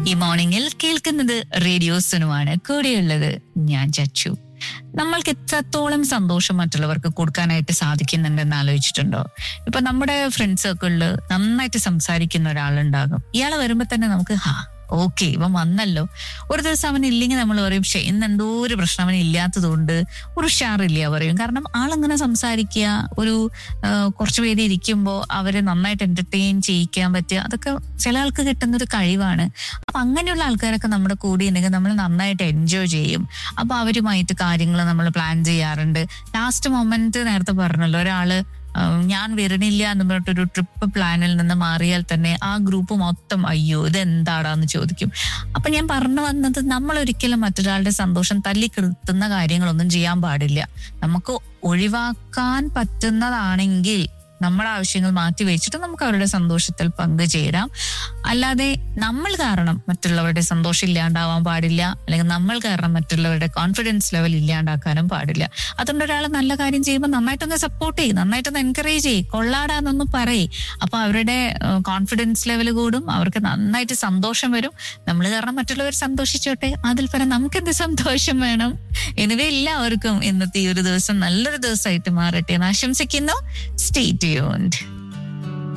ഈ മോർണിംഗിൽ കേൾക്കുന്നത് റേഡിയോ സുനുമാണ് കൂടെയുള്ളത് ഞാൻ ചച്ചു നമ്മൾക്ക് എത്രത്തോളം സന്തോഷം മറ്റുള്ളവർക്ക് കൊടുക്കാനായിട്ട് സാധിക്കുന്നുണ്ടെന്ന് ആലോചിച്ചിട്ടുണ്ടോ ഇപ്പൊ നമ്മുടെ ഫ്രണ്ട് സർക്കിളിൽ നന്നായിട്ട് സംസാരിക്കുന്ന ഒരാളുണ്ടാകും ഇയാൾ വരുമ്പോ തന്നെ നമുക്ക് ഹാ ഓക്കെ ഇവൻ വന്നല്ലോ ഒരു ദിവസം അവൻ ഇല്ലെങ്കിൽ നമ്മൾ പറയും പക്ഷെ ഇന്ന് എന്തോ ഒരു പ്രശ്നം അവൻ ഇല്ലാത്തതുകൊണ്ട് ഒരു ഉഷാറില്ല പറയും കാരണം ആളങ്ങനെ സംസാരിക്കുക ഒരു ആ, കുറച്ച് പേര് ഇരിക്കുമ്പോൾ അവരെ നന്നായിട്ട് എന്റർടൈൻ ചെയ്യിക്കാൻ പറ്റുക അതൊക്കെ ചില ആൾക്ക് കിട്ടുന്ന ഒരു കഴിവാണ് അപ്പൊ അങ്ങനെയുള്ള ആൾക്കാരൊക്കെ നമ്മുടെ കൂടെ ഉണ്ടെങ്കിൽ നമ്മൾ നന്നായിട്ട് എൻജോയ് ചെയ്യും അപ്പൊ അവരുമായിട്ട് കാര്യങ്ങൾ നമ്മൾ പ്ലാൻ ചെയ്യാറുണ്ട് ലാസ്റ്റ് മൊമെന്റ് നേരത്തെ പറഞ്ഞല്ലോ ഒരാള് ആ, ഞാൻ വരണില്ല എന്ന് പറഞ്ഞിട്ടൊരു ട്രിപ്പ് പ്ലാനിൽ നിന്ന് മാറിയാൽ തന്നെ ആ ഗ്രൂപ്പ് മൊത്തം അയ്യോ ഇത് എന്താടാന്ന് ചോദിക്കും അപ്പൊ ഞാൻ പറഞ്ഞു വന്നത് നമ്മൾ ഒരിക്കലും മറ്റൊരാളുടെ സന്തോഷം തല്ലിക്കെടുത്തുന്ന കാര്യങ്ങളൊന്നും ചെയ്യാൻ പാടില്ല നമുക്ക് ഒഴിവാക്കാൻ പറ്റുന്നതാണെങ്കിൽ നമ്മുടെ ആവശ്യങ്ങൾ മാറ്റി വെച്ചിട്ട് നമുക്ക് അവരുടെ സന്തോഷത്തിൽ പങ്കുചേരാം അല്ലാതെ നമ്മൾ കാരണം മറ്റുള്ളവരുടെ സന്തോഷം ഇല്ലാണ്ടാവാൻ പാടില്ല അല്ലെങ്കിൽ നമ്മൾ കാരണം മറ്റുള്ളവരുടെ കോൺഫിഡൻസ് ലെവൽ ഇല്ലാണ്ടാക്കാനും പാടില്ല അതുകൊണ്ട് ഒരാൾ നല്ല കാര്യം ചെയ്യുമ്പോൾ നന്നായിട്ടൊന്ന് സപ്പോർട്ട് ചെയ്യും നന്നായിട്ടൊന്ന് എൻകറേജ് ചെയ്യും കൊള്ളാടാന്നൊന്ന് പറയും അപ്പൊ അവരുടെ കോൺഫിഡൻസ് ലെവൽ കൂടും അവർക്ക് നന്നായിട്ട് സന്തോഷം വരും നമ്മൾ കാരണം മറ്റുള്ളവർ സന്തോഷിച്ചോട്ടെ അതിൽ പരം നമുക്ക് എന്ത് സന്തോഷം വേണം എനിവേ എല്ലാവർക്കും ഇന്നത്തെ ഈ ഒരു ദിവസം നല്ലൊരു ദിവസമായിട്ട് മാറട്ടെ എന്ന് ആശംസിക്കുന്നു സ്റ്റേ ട്യൂൺഡ്